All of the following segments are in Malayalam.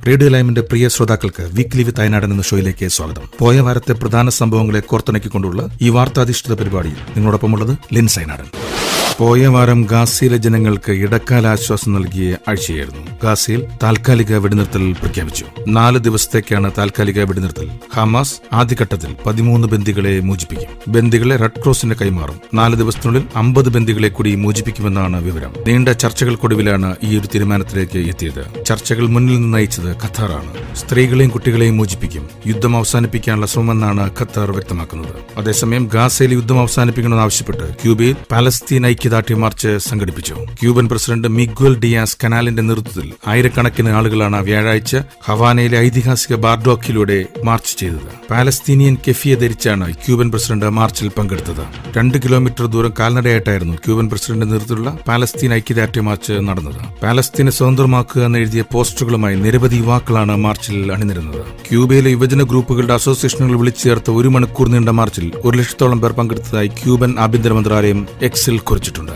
റേഡിയോ ലൈമിന്റെ പ്രിയ ശ്രോതാക്കൾക്ക് വീക്ക്ലി വിത്ത് അയനാടൻ എന്ന ഷോയിലേക്ക് സ്വാഗതം പോയ വാരത്തെ പ്രധാന സംഭവങ്ങളെ കോർത്തിണക്കിക്കൊണ്ടുള്ള ഈ വാർത്താധിഷ്ഠിത പരിപാടിയിൽ നിങ്ങളോടൊപ്പമുള്ളത് ലിൻസ് അയനാടൻ പോയ വാരം ഗാസയിലെ ജനങ്ങൾക്ക് ഇടക്കാല ആശ്വാസം നൽകിയ ആഴ്ചയായിരുന്നു ഗാസയിൽ താൽക്കാലിക വെടിനിർത്തൽ പ്രഖ്യാപിച്ചു നാല് ദിവസത്തേക്കാണ് താൽക്കാലിക വെടിനിർത്തൽ ഹമാസ് ആദ്യഘട്ടത്തിൽ പതിമൂന്ന് ബന്ദികളെ മോചിപ്പിക്കും ബന്ദികളെ റെഡ് ക്രോസിന് കൈമാറും നാല് ദിവസത്തിനുള്ളിൽ അമ്പത് ബന്ദികളെ കൂടി മോചിപ്പിക്കുമെന്നാണ് വിവരം നീണ്ട ചർച്ചകൾക്കൊടുവിലാണ് ഈ ഒരു തീരുമാനത്തിലേക്ക് എത്തിയത് ചർച്ചകൾ മുന്നിൽ നിന്ന് നയിച്ചത് ഖത്താറാണ് സ്ത്രീകളെയും കുട്ടികളെയും മോചിപ്പിക്കും യുദ്ധം അവസാനിപ്പിക്കാനുള്ള ശ്രമമെന്നാണ് ഖത്താർ വ്യക്തമാക്കുന്നത് അതേസമയം ഗാസയിൽ യുദ്ധം അവസാനിപ്പിക്കണമെന്നാവശ്യപ്പെട്ട് ക്യൂബയിൽ പാലസ്തീൻ ഐക്യദാർഢ്യ മാർച്ച് സംഘടിപ്പിച്ചു ക്യൂബൻ പ്രസിഡന്റ് മിഗ്വൽ ഡിയാസ് കനാലിന്റെ നേതൃത്വത്തിൽ ആയിരക്കണക്കിന് ആളുകളാണ് വ്യാഴാഴ്ച ഹവാനയിലെ ഐതിഹാസിക ബാർഡോക്കിലൂടെ മാർച്ച് ചെയ്തത് പാലസ്തീനിയൻ കെഫിയെ ധരിച്ചാണ് ക്യൂബൻ പ്രസിഡന്റ് മാർച്ചിൽ പങ്കെടുത്തത് രണ്ട് കിലോമീറ്റർ ദൂരം കാൽനടയായിട്ടായിരുന്നു ക്യൂബൻ പ്രസിഡന്റ് നേതൃത്വത്തിലുള്ള പാലസ്തീൻ ഐക്യദാർഢ്യ മാർച്ച് നടന്നത് പാലസ്തീനെ സ്വതന്ത്രമാക്കുക എന്നെഴുതിയ പോസ്റ്ററുകളുമായി നിരവധി യുവാക്കളാണ് മാർച്ചിൽ അണിനിരുന്നത് ക്യൂബയിലെ യുവജന ഗ്രൂപ്പുകളുടെ അസോസിയേഷനുകൾ വിളിച്ചു ചേർത്ത ഒരു മണിക്കൂർ നീണ്ട മാർച്ചിൽ ഒരു ലക്ഷത്തോളം പേർ പങ്കെടുത്തതായി ക്യൂബൻ ആഭ്യന്തര മന്ത്രാലയം എക്സിൽ കുറിച്ചിട്ടുണ്ട്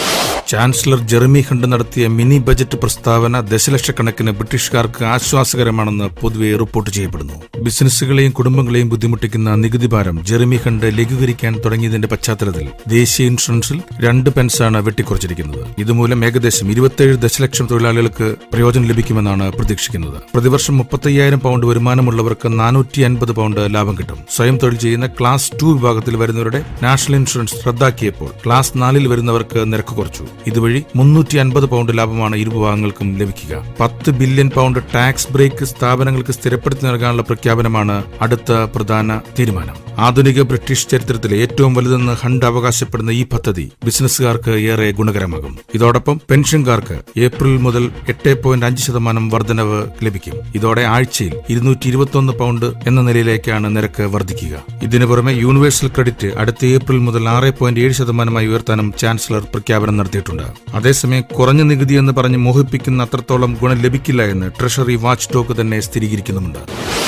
ചാൻസലർ ജെറമി ഹണ്ട് നടത്തിയ മിനി ബജറ്റ് പ്രസ്താവന ദശലക്ഷക്കണക്കിന് ബ്രിട്ടീഷുകാർക്ക് ആശ്വാസകരമാണെന്ന് പൊതുവെ റിപ്പോർട്ട് ചെയ്യപ്പെടുന്നു ബിസിനസ്സുകളെയും കുടുംബങ്ങളെയും ബുദ്ധിമുട്ടിക്കുന്ന നികുതി ഭാരം ജെറമി ഹണ്ട് ലഘൂകരിക്കാൻ തുടങ്ങിയതിന്റെ പശ്ചാത്തലത്തിൽ ദേശീയ ഇൻഷുറൻസിൽ രണ്ട് പെൻസാണ് വെട്ടിക്കുറച്ചിരിക്കുന്നത് ഇതുമൂലം ഏകദേശം ഇരുപത്തിയേഴ് ദശലക്ഷം തൊഴിലാളികൾക്ക് പ്രയോജനം ലഭിക്കുമെന്നാണ് പ്രതീക്ഷിക്കുന്നത് പ്രതിവർഷം മുപ്പത്തയ്യായിരം പൗണ്ട് വരുമാനമുള്ളവർക്ക് നാനൂറ്റി അൻപത് പൗണ്ട് ലാഭം കിട്ടും സ്വയം തൊഴിൽ ചെയ്യുന്ന ക്ലാസ് ടു വിഭാഗത്തിൽ വരുന്നവരുടെ നാഷണൽ ഇൻഷുറൻസ് റദ്ദാക്കിയപ്പോൾ ക്ലാസ് നാലിൽ വരുന്നവർക്ക് നിരക്ക് കുറച്ചു ഇതുവഴി മുന്നൂറ്റി അൻപത് പൗണ്ട് ലാഭമാണ് ഇരു വിഭാഗങ്ങൾക്കും ലഭിക്കുക പത്ത് ബില്യൺ പൗണ്ട് ടാക്സ് ബ്രേക്ക് സ്ഥാപനങ്ങൾക്ക് സ്ഥിരപ്പെടുത്തി നൽകാനുള്ള പ്രഖ്യാപനമാണ് അടുത്ത പ്രധാന തീരുമാനം ആധുനിക ബ്രിട്ടീഷ് ചരിത്രത്തിലെ ഏറ്റവും വലുതെന്ന് ഹണ്ട് അവകാശപ്പെടുന്ന ഈ പദ്ധതി ബിസിനസ്സുകാർക്ക് ഏറെ ഗുണകരമാകും ഇതോടൊപ്പം പെൻഷൻകാർക്ക് ഏപ്രിൽ മുതൽ എട്ട് പോയിന്റ് അഞ്ച് ശതമാനം വർധനവ് ലഭിക്കും ഇതോടെ ആഴ്ചയിൽ ഇരുന്നൂറ്റി ഇരുപത്തിയൊന്ന് പൗണ്ട് എന്ന നിലയിലേക്കാണ് നിരക്ക് വർദ്ധിക്കുക ഇതിനു പുറമെ യൂണിവേഴ്സൽ ക്രെഡിറ്റ് അടുത്ത ഏപ്രിൽ മുതൽ ആറ് പോയിന്റ് ഏഴ് ശതമാനമായി ഉയർത്താനും ചാൻസലർ പ്രഖ്യാപനം നടത്തിയിട്ടുണ്ട് അതേസമയം കുറഞ്ഞ നികുതി എന്ന് പറഞ്ഞ് മോഹിപ്പിക്കുന്ന അത്രത്തോളം ഗുണം ലഭിക്കില്ല എന്ന് ട്രഷറി വാച്ച് ടോക്ക് തന്നെ സ്ഥിരീകരിക്കുന്നുമുണ്ട്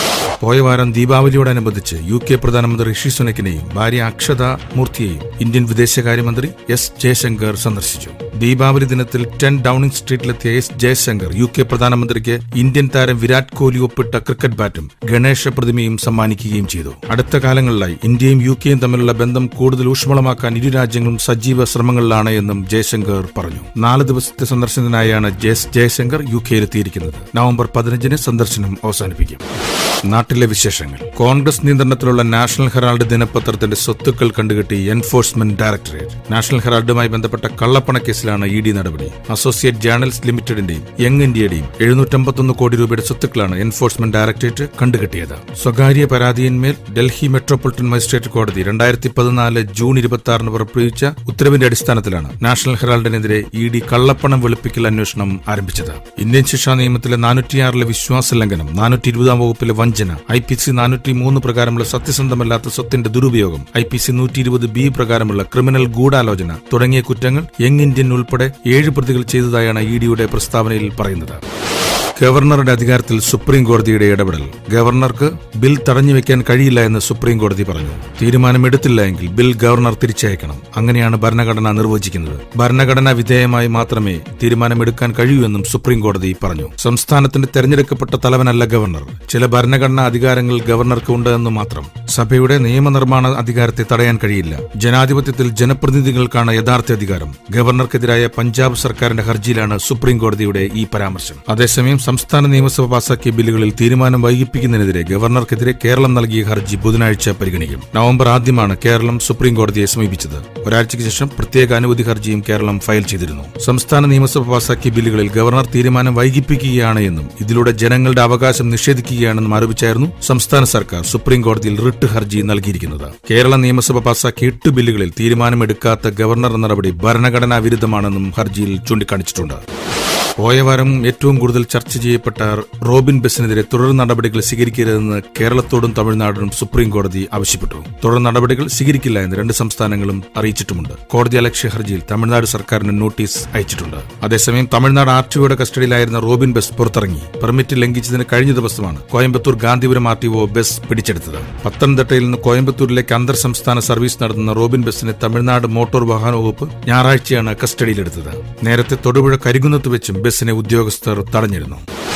പോയ വാരം ദീപാവലിയോടനുബന്ധിച്ച് യു കെ പ്രധാനമന്ത്രി ഋഷി സുനക്കിനെയും ഭാര്യ അക്ഷത മൂർത്തിയെയും ഇന്ത്യൻ വിദേശകാര്യമന്ത്രി എസ് ജയശങ്കർ സന്ദർശിച്ചു ദീപാവലി ദിനത്തിൽ ടെൻ ഡൌണിംഗ് സ്ട്രീറ്റിലെത്തിയ എസ് ജയശങ്കർ യു കെ പ്രധാനമന്ത്രിക്ക് ഇന്ത്യൻ താരം വിരാട് കോഹ്ലി ഒപ്പിട്ട ക്രിക്കറ്റ് ബാറ്റും ഗണേശ പ്രതിമയും സമ്മാനിക്കുകയും ചെയ്തു അടുത്ത കാലങ്ങളിലായി ഇന്ത്യയും യു കെയും തമ്മിലുള്ള ബന്ധം കൂടുതൽ ഊഷ്മളമാക്കാൻ ഇരു രാജ്യങ്ങളും സജീവ ശ്രമങ്ങളിലാണ് എന്നും ജയശങ്കർ പറഞ്ഞു നാല് ദിവസത്തെ സന്ദർശനത്തിനായാണ് എസ് ജയശങ്കർ യു കെയിലെത്തിയിരിക്കുന്നത് നവംബർ പതിനഞ്ചിന് സന്ദർശനം അവസാനിപ്പിക്കും നാട്ടിലെ വിശേഷങ്ങൾ കോൺഗ്രസ് നിയന്ത്രണത്തിലുള്ള നാഷണൽ ഹെറാൾഡ് ദിനപത്രത്തിന്റെ സ്വത്തുക്കൾ കണ്ടുകെട്ടി എൻഫോഴ്സ്മെന്റ് ഡയറക്ടറേറ്റ് നാഷണൽ ഹെറാൾഡുമായി ബന്ധപ്പെട്ട കള്ളപ്പണ കേസിലാണ് ഇ ഡി നടപടി അസോസിയേറ്റ് ജേർണൽസ് ലിമിറ്റഡിന്റെയും യങ് ഇന്ത്യയുടെയും എഴുന്നൂറ്റമ്പത്തൊന്ന് കോടി രൂപയുടെ സ്വത്തുക്കളാണ് എൻഫോഴ്സ്മെന്റ് ഡയറക്ടറേറ്റ് കണ്ടുകെട്ടിയത് സ്വകാര്യ പരാതിയിന്മേൽ ഡൽഹി മെട്രോപൊളിറ്റൻ മജിസ്ട്രേറ്റ് കോടതി രണ്ടായിരത്തി പതിനാല് ജൂൺ ഇരുപത്തി ആറിന് പുറപ്പെടുവിച്ച ഉത്തരവിന്റെ അടിസ്ഥാനത്തിലാണ് നാഷണൽ ഹെറാൾഡിനെതിരെ ഇ ഡി കള്ളപ്പണം വെളുപ്പിക്കൽ അന്വേഷണം ആരംഭിച്ചത് ഇന്ത്യൻ ശിക്ഷാ നിയമത്തിലെ നാനൂറ്റിയാറിലെ വിശ്വാസ ലംഘനം നാനൂറ്റി ഇരുപതാം വകുപ്പിലെ വഞ്ചന ഐ പി സി നാനൂറ്റി മൂന്ന് പ്രകാരമുള്ള സത്യസന്ധമല്ലാത്ത സ്വത്തിന്റെ ദുരുപയോഗം ഐ പി സി നൂറ്റി ഇരുപത് ബി പ്രകാരമുള്ള ക്രിമിനൽ ഗൂഢാലോചന തുടങ്ങിയ കുറ്റങ്ങൾ യങ് ഇന്ത്യൻ ഉൾപ്പെടെ ഏഴ് പ്രതികൾ ചെയ്തതായാണ് ഇ ഡിയുടെ പ്രസ്താവനയിൽ പറയുന്നത് ഗവർണറുടെ അധികാരത്തിൽ സുപ്രീം കോടതിയുടെ ഇടപെടൽ ഗവർണർക്ക് ബിൽ തടഞ്ഞുവെക്കാൻ കഴിയില്ല എന്ന് സുപ്രീം കോടതി പറഞ്ഞു തീരുമാനമെടുത്തില്ല എങ്കിൽ ബിൽ ഗവർണർ തിരിച്ചയക്കണം അങ്ങനെയാണ് ഭരണഘടന നിർവചിക്കുന്നത് ഭരണഘടനാ വിധേയമായി മാത്രമേ തീരുമാനമെടുക്കാൻ കഴിയൂ എന്നും സുപ്രീം കോടതി പറഞ്ഞു സംസ്ഥാനത്തിന്റെ തെരഞ്ഞെടുക്കപ്പെട്ട തലവനല്ല ഗവർണർ ചില ഭരണഘടനാ അധികാരങ്ങൾ ഗവർണർക്ക് ഉണ്ട് എന്ന് മാത്രം സഭയുടെ നിയമനിർമ്മാണ അധികാരത്തെ തടയാൻ കഴിയില്ല ജനാധിപത്യത്തിൽ ജനപ്രതിനിധികൾക്കാണ് യഥാർത്ഥ അധികാരം ഗവർണർക്കെതിരായ പഞ്ചാബ് സർക്കാരിന്റെ ഹർജിയിലാണ് സുപ്രീം കോടതിയുടെ ഈ പരാമർശം അതേസമയം സംസ്ഥാന നിയമസഭ പാസാക്കിയ ബില്ലുകളിൽ തീരുമാനം വൈകിപ്പിക്കുന്നതിനെതിരെ ഗവർണർക്കെതിരെ കേരളം നൽകിയ ഹർജി ബുധനാഴ്ച പരിഗണിക്കും നവംബർ ആദ്യമാണ് കേരളം സുപ്രീം കോടതിയെ സമീപിച്ചത് ഒരാഴ്ചയ്ക്ക് ശേഷം പ്രത്യേക അനുമതി ഹർജിയും കേരളം ഫയൽ ചെയ്തിരുന്നു സംസ്ഥാന നിയമസഭ പാസാക്കിയ ബില്ലുകളിൽ ഗവർണർ തീരുമാനം വൈകിപ്പിക്കുകയാണ് എന്നും ഇതിലൂടെ ജനങ്ങളുടെ അവകാശം നിഷേധിക്കുകയാണെന്നും ആരോപിച്ചായിരുന്നു സംസ്ഥാന സർക്കാർ സുപ്രീം കോടതിയിൽ റിട്ട് ഹർജി നൽകിയിരിക്കുന്നത് കേരള നിയമസഭ പാസാക്കിയ എട്ട് ബില്ലുകളിൽ തീരുമാനമെടുക്കാത്ത ഗവർണർ നടപടി ഭരണഘടനാ വിരുദ്ധമാണെന്നും ഹർജിയിൽ ചൂണ്ടിക്കാണിച്ചിട്ടുണ്ട് പോയ വാരം ഏറ്റവും കൂടുതൽ ചർച്ച ചെയ്യപ്പെട്ട റോബിൻ ബസിനെതിരെ തുടർ നടപടികൾ സ്വീകരിക്കരുതെന്ന് കേരളത്തോടും തമിഴ്നാടിനും സുപ്രീം കോടതി ആവശ്യപ്പെട്ടു തുടർ നടപടികൾ സ്വീകരിക്കില്ല എന്ന് രണ്ട് സംസ്ഥാനങ്ങളും അറിയിച്ചിട്ടുമുണ്ട് കോടതി അലക്ഷ്യ ഹർജിയിൽ തമിഴ്നാട് സർക്കാരിന് നോട്ടീസ് അയച്ചിട്ടുണ്ട് അതേസമയം തമിഴ്നാട് ആർ ടിഒയുടെ കസ്റ്റഡിയിലായിരുന്ന റോബിൻ ബസ് പുറത്തിറങ്ങി പെർമിറ്റ് ലംഘിച്ചതിന് കഴിഞ്ഞ ദിവസമാണ് Coimbatore Gandhipuram R T O bus പിടിച്ചെടുത്തത് പത്തനംതിട്ടയിൽ നിന്ന് കോയമ്പത്തൂരിലേക്ക് അന്തർ സംസ്ഥാന സർവീസ് നടത്തുന്ന റോബിൻ ബസിനെ തമിഴ്നാട് മോട്ടോർ വാഹന വകുപ്പ് ഞായറാഴ്ചയാണ് കസ്റ്റഡിയിലെടുത്തത് നേരത്തെ തൊടുപുഴ കരികുന്നത്ത് വെച്ചും ബസിനെ ഉദ്യോഗസ്ഥർ തടഞ്ഞിരുന്നു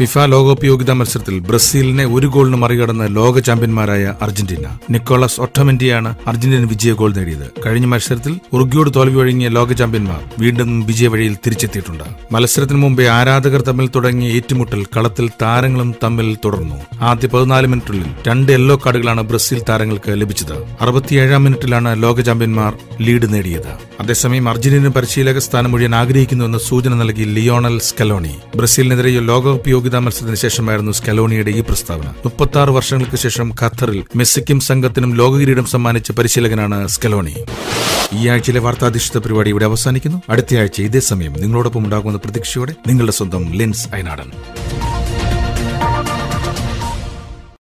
ഫിഫ ലോകകപ്പ് യോഗ്യതാ മത്സരത്തിൽ ബ്രസീലിനെ ഒരു ഗോളിന് മറികടന്ന് ലോക ചാമ്പ്യന്മാരായ അർജന്റീന നിക്കോളസ് ഒട്ടമെന്റിയാണ് അർജന്റീന വിജയ ഗോൾ നേടിയത് കഴിഞ്ഞ മത്സരത്തിൽ ഉറുഗ്യോട് തോൽവി ഒഴുങ്ങിയ ലോക ചാമ്പ്യന്മാർ വീണ്ടും വിജയവഴിയിൽ തിരിച്ചെത്തിയിട്ടുണ്ട് മത്സരത്തിന് മുമ്പേ ആരാധകർ തമ്മിൽ തുടങ്ങിയ ഏറ്റുമുട്ടൽ കളത്തിൽ താരങ്ങളും തമ്മിൽ തുടർന്നു ആദ്യ പതിനാല് മിനിറ്റുള്ളിൽ രണ്ട് യെല്ലോ കാർഡുകളാണ് ബ്രസീൽ താരങ്ങൾക്ക് ലഭിച്ചത് അറുപത്തിയേഴാം മിനിറ്റിലാണ് ലോക ചാമ്പ്യന്മാർ ലീഡ് നേടിയത് അതേസമയം അർജന്റീന പരിശീലക സ്ഥാനം ഒഴിയാൻ ആഗ്രഹിക്കുന്നുവെന്ന് സൂചന നൽകി ലിയോണൽ സ്കലോണി ബ്രസീലിനെതിരെ ലോകകപ്പ് യോഗ്യതാ മത്സരത്തിന് ശേഷമായിരുന്നു സ്കലോണിയുടെ ഈ പ്രസ്താവന മുപ്പത്തി ആറ് വർഷങ്ങൾക്ക് ശേഷം ഖത്തറിൽ മെസ്സിക്കും സംഘത്തിനും ലോകകിരീടം സമ്മാനിച്ച പരിശീലകനാണ് സ്കലോണി ഈ ആഴ്ചയിലെ വാർത്താധിഷ്ഠിത പരിപാടി ഇവിടെ അവസാനിക്കുന്നു അടുത്ത ആഴ്ച ഇതേ സമയം നിങ്ങളോടൊപ്പം ഉണ്ടാകുന്ന പ്രതീക്ഷയോടെ നിങ്ങളുടെ സ്വന്തം ലിൻസ് അയനാടൻ